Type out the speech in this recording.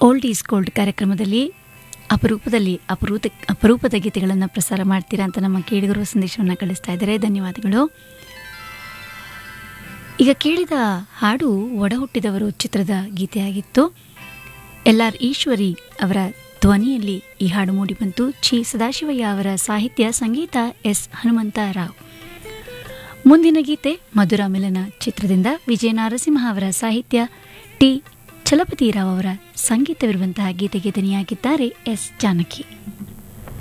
old is gold ಕಾರ್ಯಕ್ರಮದಲ್ಲಿ ಅಪರೂಪದಲ್ಲಿ ಅಪರೂಪ ಅಪರೂಪದ ಗೀತೆಗಳನ್ನು ಪ್ರಸಾರ ಮಾಡ್ತೀರಾ ಅಂತ ನಮ್ಮ ಕೇಳಿಗರು ಸಂದೇಶವನ್ನು ಕಳಿಸ್ತಾ ಇದ್ದಾರೆ ಧನ್ಯವಾದಗಳು ಈಗ ಕೇಳಿದ ಹಾಡು ಒಡ ಹುಟ್ಟಿದವರು ಚಿತ್ರದ ಗೀತೆಯಾಗಿತ್ತು ಎಲ್ ಆರ್ ಈಶ್ವರಿ ಅವರ ಧ್ವನಿಯಲ್ಲಿ ಈ ಹಾಡು ಮೂಡಿಬಂತು ಚಿ ಸದಾಶಿವಯ್ಯ ಅವರ ಸಾಹಿತ್ಯ ಸಂಗೀತ ಎಸ್ ಹನುಮಂತ ರಾವ್ ಮುಂದಿನ ಗೀತೆ ಮಧುರ ಮಿಲನ ಚಿತ್ರದಿಂದ ವಿಜಯ ನಾರಸಿಂಹ ಅವರ ಸಾಹಿತ್ಯ ಟಿ ಚಲಪತಿರಾವ್ ಅವರ ಸಂಗೀತವಿರುವಂತಹ ಗೀತೆಗೆ ದನಿಯಾಗಿದ್ದಾರೆ ಎಸ್ ಜಾನಕಿ